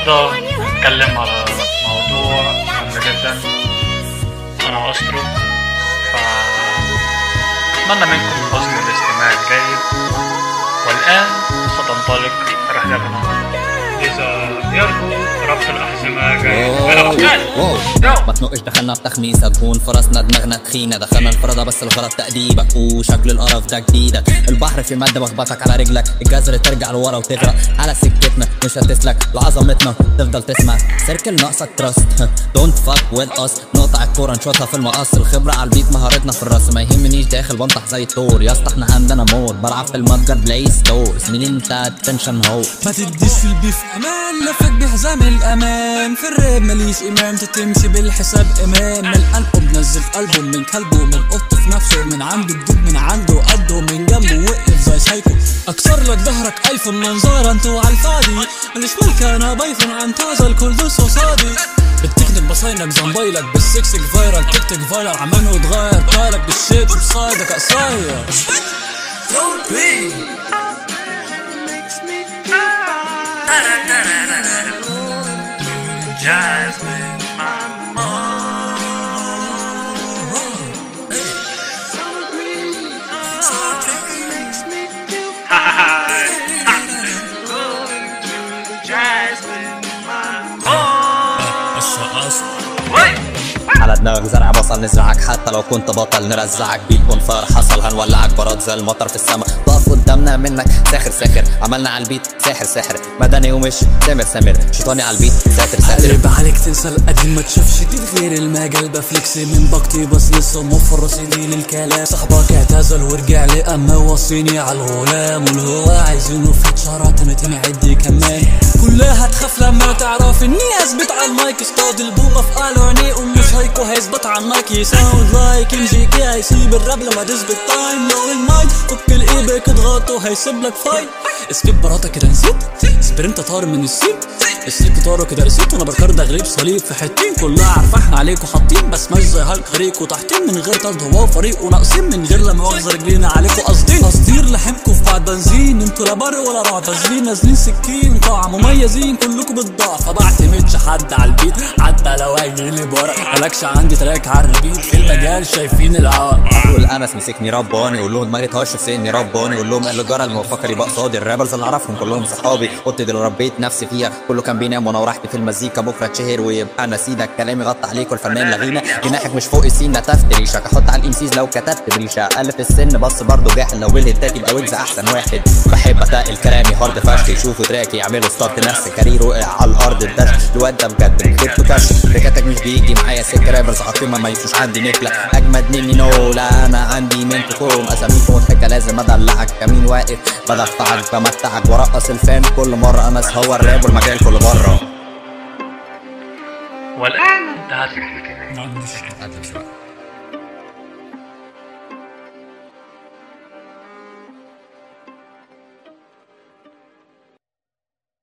النهاردة هنتكلم على موضوع مهم جدا أنا أسترو ف أتمنى منكم حسن الاستماع الجيد والآن ستنطلق رحلتنا إذا يرجو ربط الأحزمة جيد ما تنقش دخلنا بتخميسة تكون فرسنا دماغنا تخينة دخلنا الفرادة بس الغلط تأديبك وشكل القرف ده جديدك البحر في مادة بخبطك على رجلك الجزر ترجع لورا وتغرق على سكتنا مش هتسلك لعظمتنا تفضل تسمع سيركل ناقصك تراست دونت فاك ويز اس نقطع الكورة نشوطها في المقص الخبرة على البيت مهارتنا في الراس ما يهمنيش داخل بنطح زي الطور يا اسطى احنا عندنا مور بلعب في المتجر بلاي ستور مين انت تنشن هو ما تديش في البيف امان لفك بحزام الامان في الراب ماليش امام تتمشي بالحساب امام من القلب بنزل قلبه من كلبه من قط في نفسه من عنده جديد من عنده قده من جنبه وقف زي سايكو اكسر لك ظهرك ايفون منظار انتو على الفاضي ماليش ملك انا بايفون عن تازا الكل دوس وصادي بالتكنيك بصينك زنبايلك بالسكسك فايرال تيك تيك فايرال عمال وتغير طايلك بالشيت بصايدك قصاير على دماغك زرع بصل نزرعك حتى لو كنت بطل نرزعك بيك بونفار حصل هنولعك براد زي المطر في السما تقف قدامنا منك ساخر ساخر عملنا على البيت ساحر ساحر مدني ومش سامر سامر شيطاني على البيت ساتر ساتر قلب عليك تنسى القديم ما تشوفش جديد غير المجال بفليكس من باقتي بس لسه موفر راسي لي للكلام صاحبك اعتزل ورجع لي اما وصيني على الغلام والهو عايزينه في شرط متين عدي كمان كلها تخاف لما تعرف اني اثبت على المايك اصطاد البومه في قالوني ومش هيكو هيثبت على المايك يساوند لايك ام جي كي هيسيب الراب لما تثبت تايم لو المايك فك الايبك اضغطه هيسيب لك فايت اسكيب براتا كده نسيت سبرنت طار من السيت السيت طاروا كده رسيت وانا بركار ده غريب صليب في حتين كلها عارفه احنا عليكوا حاطين بس مش زي هالك غريق وتحتين من غير قصد هو فريق وناقصين من غير لما مؤاخذه رجلينا عليكوا قاصدين تصدير لحمكوا في بعد بنزين انتوا لا بر ولا رعب نازلين نازلين سكين طاعة مميزين كلكوا بالضعف ما بعتمدش حد على البيت حتى لو هيجيلي بورا مالكش عندي تراك على الريبيت في المجال شايفين العوق قول انس مسكني رباني قول لهم دماغي طاش في سني رباني قول لهم اللي جرى المفكر يبقى قصادي الرابرز اللي اعرفهم كلهم صحابي اوضتي اللي ربيت نفسي فيها كله كان بينام وانا ورحت في المزيكا بكره اتشهر ويبقى انا سيدك كلامي غطى عليكم الفنان لغينا جناحك مش فوق السين نتفت ريشك احط على الامسيز لو كتبت بريشه اقل في السن بس برضه جاحل لو الهتات يبقى ويجز احسن واحد بحب اتقل كلامي هارد فشخ يشوفوا تراكي يعملوا ستارت نفس كارير وقع على الارض الدش الواد ده بجد جبته كش رجعتك مش بيجي معايا سكه رابرز عقيمه ما يشوش عندي نكله اجمد مني نو لا انا عندي منكم اساميكم مضحكه لازم ادلعك كمين واقف بدفعك بمتعك وارقص الفان كل مره انس هو الراب والمجال كله بره والآن انتهت رحلتنا